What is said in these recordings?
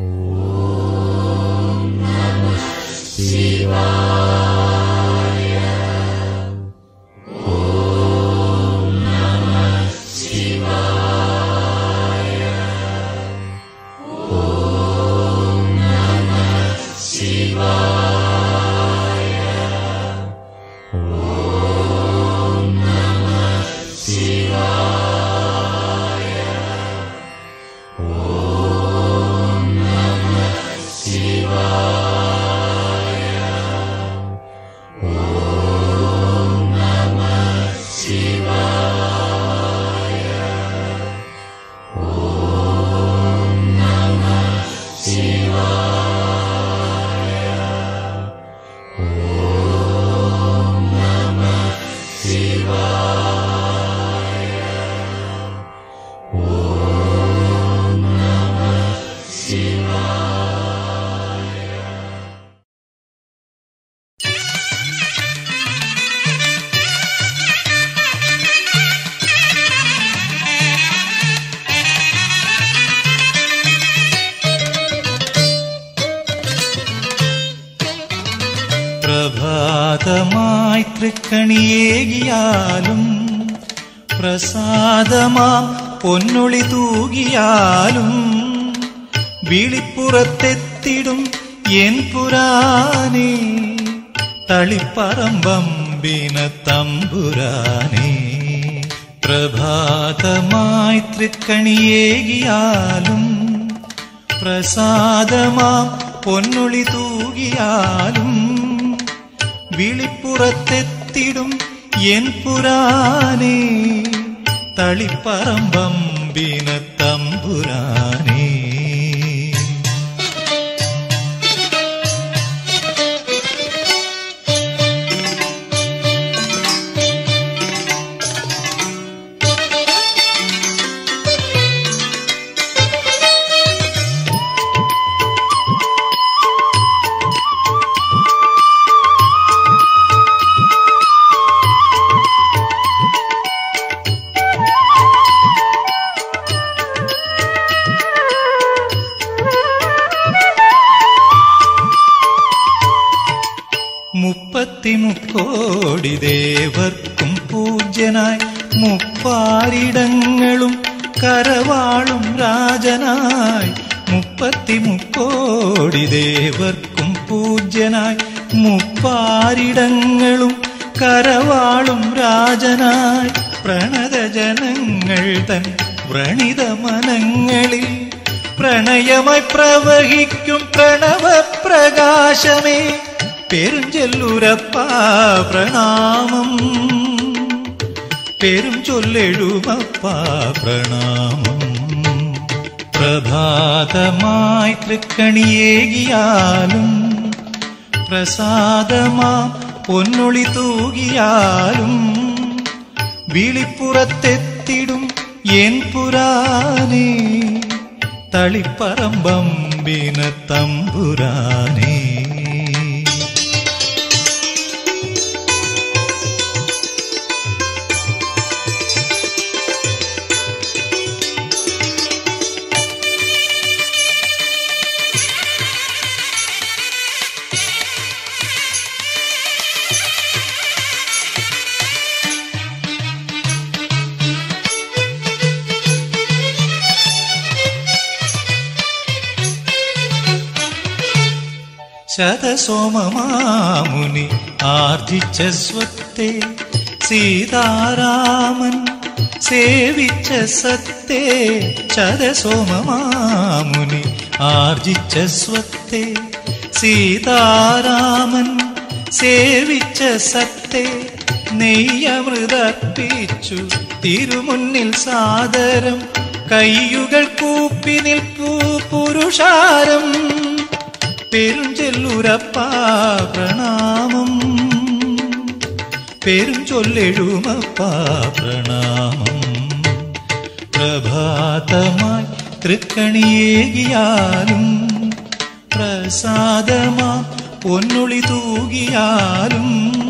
പ്രഭാതമായി തൃക്കണിയേകിയാലും പ്രസാദമാം പൊന്നൊളി തൂകിയാലും വിളിപ്പുറത്തെത്തിടും N പുരാനേ തളിപ്പറമ്പമ്പിന തമ്പുരാനേ പ്രഭാതമായി തൃക്കണിയേകിയാലും പ്രസാദമാം പൊന്നൊളി തൂകിയാലും വിളിപ്പുറത്തെത്തിടും N പുരാനേ തളിപ്പറമ്പമ്പിന തമ്പുരാനേ മുപ്പത്തിമുക്കോടി ദേവർക്കും പൂജ്യനായി മുപ്പാരിടങ്ങളും കരവാളും രാജനായി മുപ്പത്തിമുക്കോടി ദേവർക്കും പൂജ്യനായി മുപ്പാരിടങ്ങളും കരവാളും രാജനായി പ്രണതജനങ്ങൾ തൻ വ്രണിത മനങ്ങളിൽ പ്രണയമായി പ്രവഹിക്കും പ്രണവപ്രകാശമേ പെരുഞ്ചൊല്ലുരപ്പ പ്രണാമം പെരും ചൊല്ലെഴുമപ്പ പ്രണാമം പ്രഭാതമായി തൃക്കണിയേകിയാലും പ്രസാദമാ പൊന്നൊളി തൂകിയാലും വിളിപ്പുറത്തെത്തിടും എൻ പുരാനേ തളിപ്പറമ്പമ്പിന തമ്പുരാനേ ശതസോമമാമുനി ആർജിച്ച സ്വത്തെ സീതാരാമൻ സേവിച്ച സത്തെ ശതസോമമാമുനി ആർജിച്ച സ്വത്തെ സീതാരാമൻ സേവിച്ച സത്തെ നെയ്യമൃതർപ്പിച്ചു തിരുമുന്നിൽ സാദരം കയ്യുകൾ കൂപ്പി നിൽപ്പൂ പുരുഷാരം പെരുഞ്ചൊല്ലുരപ്പ പ്രണാമം പെരുഞ്ചൊല്ലെഴുമപ്പ പ്രണാമം പ്രഭാതമായി തൃക്കണിയേകിയാലും പ്രസാദമാ പൊന്നൊളി തൂകിയാലും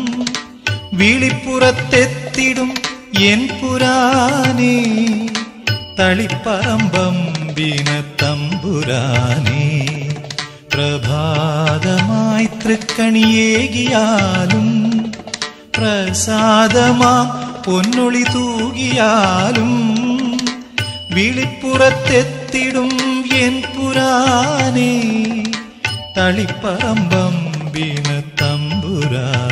വിളിപ്പുറത്തെത്തിടും എൻ പുരാനേ തളിപ്പറമ്പമ്പിന തമ്പുരാനേ പ്രഭാതമായി തൃക്കണിയേകിയാലും പ്രസാദമാം പൊന്നൊളി തൂകിയാലും വിളിപ്പുറത്തെത്തിടും എൻ പുരാനേ തളിപ്പറമ്പം വീണ തമ്പുരാനേ